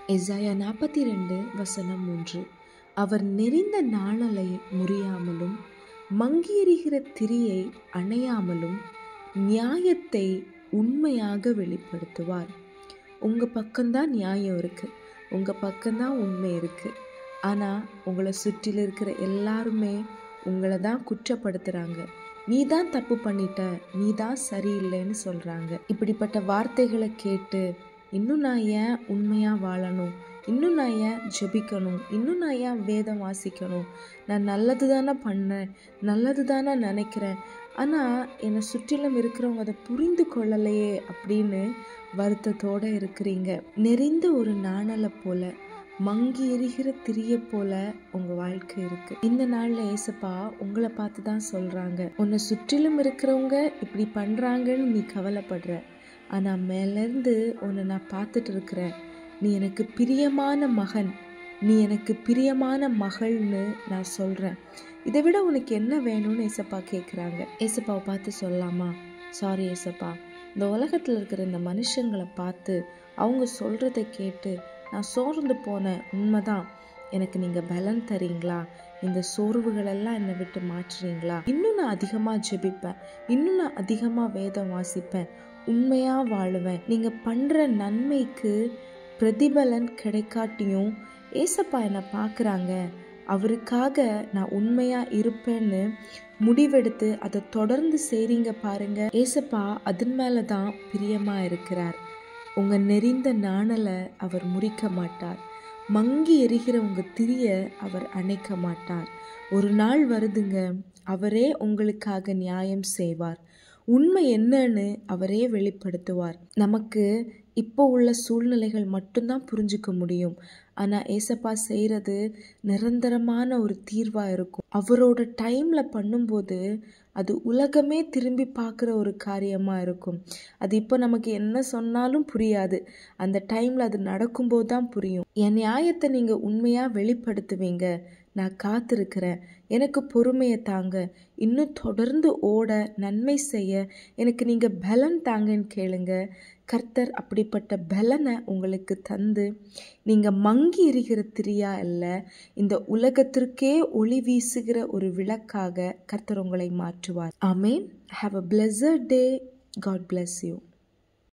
எசாயா நாற்பத்தி ரெண்டு வசனம் மூன்று அவர் நெறிந்த நாணலை முறியாமலும் மங்கியெறிகிற திரியை அணையாமலும் நியாயத்தை உண்மையாக வெளிப்படுத்துவார் உங்கள் பக்கம்தான் நியாயம் இருக்குது உங்கள் பக்கம்தான் உண்மை இருக்குது ஆனால் உங்களை சுற்றில இருக்கிற எல்லாருமே உங்களை தான் குற்றப்படுத்துகிறாங்க நீ தான் தப்பு பண்ணிட்ட நீ தான் சரியில்லைன்னு சொல்கிறாங்க இப்படிப்பட்ட வார்த்தைகளை கேட்டு இன்னும் நான் ஏன் உண்மையாக வாழணும் இன்னும் நான் ஏன் ஜெபிக்கணும் இன்னும் நான் ஏன் வேதம் வாசிக்கணும் நான் நல்லது தானே பண்ணேன் நல்லது தானே நினைக்கிறேன் ஆனால் என்னை சுற்றிலும் இருக்கிறவங்க அதை புரிந்து கொள்ளலையே அப்படின்னு வருத்தத்தோடு இருக்கிறீங்க நெறிந்த ஒரு நாணலை போல மங்கி எரிகிற திரிய போல உங்க வாழ்க்கை இருக்கு இந்த நாள்ல ஏசப்பா உங்களை பார்த்து தான் சொல்றாங்க உன்னை சுற்றிலும் இருக்கிறவங்க இப்படி பண்றாங்கன்னு நீ கவலைப்படுற ஆனா மேலேருந்து உன்னை நான் பார்த்துட்டு இருக்கிறேன் நீ எனக்கு பிரியமான மகன் நீ எனக்கு பிரியமான மகள்னு நான் சொல்றேன் இதை விட உனக்கு என்ன வேணும்னு ஏசப்பா கேட்குறாங்க ஏசப்பாவை பார்த்து சொல்லலாமா சாரி ஏசப்பா இந்த உலகத்தில் இருக்கிற இந்த மனுஷங்களை பார்த்து அவங்க சொல்கிறத கேட்டு நான் சோர்ந்து போனேன் உண்மைதான் எனக்கு நீங்கள் பலன் தரீங்களா இந்த சோர்வுகளெல்லாம் என்னை விட்டு மாற்றுறீங்களா இன்னும் நான் அதிகமாக ஜெபிப்பேன் இன்னும் நான் அதிகமாக வேதம் வாசிப்பேன் உண்மையாக வாழுவேன் நீங்கள் பண்ணுற நன்மைக்கு பிரதிபலன் கிடைக்காட்டியும் ஏசப்பா என்னை பார்க்குறாங்க அவருக்காக நான் உண்மையாக இருப்பேன்னு முடிவெடுத்து அதை தொடர்ந்து செய்கிறீங்க பாருங்க ஏசப்பா அதன் மேலே தான் பிரியமாக இருக்கிறார் உங்கள் நெறிந்த நாணலை அவர் முறிக்க மாட்டார் மங்கி எரிகிற உங்கள் திரிய அவர் அணைக்க மாட்டார் ஒரு நாள் வருதுங்க அவரே உங்களுக்காக நியாயம் செய்வார் உண்மை என்னன்னு அவரே வெளிப்படுத்துவார் நமக்கு இப்போ உள்ள சூழ்நிலைகள் மட்டும்தான் புரிஞ்சுக்க முடியும் ஆனால் ஏசப்பா செய்கிறது நிரந்தரமான ஒரு தீர்வாக இருக்கும் அவரோட டைமில் பண்ணும்போது அது உலகமே திரும்பி பார்க்குற ஒரு காரியமாக இருக்கும் அது இப்போ நமக்கு என்ன சொன்னாலும் புரியாது அந்த டைமில் அது நடக்கும்போது தான் புரியும் என் நியாயத்தை நீங்கள் உண்மையாக வெளிப்படுத்துவீங்க நான் காத்திருக்கிறேன் எனக்கு பொறுமையை தாங்க இன்னும் தொடர்ந்து ஓட நன்மை செய்ய எனக்கு நீங்கள் பலன் தாங்கன்னு கேளுங்க கர்த்தர் அப்படிப்பட்ட பலனை உங்களுக்கு தந்து நீங்கள் மங்கி எறிகிற திரியா அல்ல இந்த உலகத்திற்கே ஒளி வீசுகிற ஒரு விளக்காக கர்த்தர் உங்களை மாற்றுவார் ஆமேன் have a pleasure day God bless you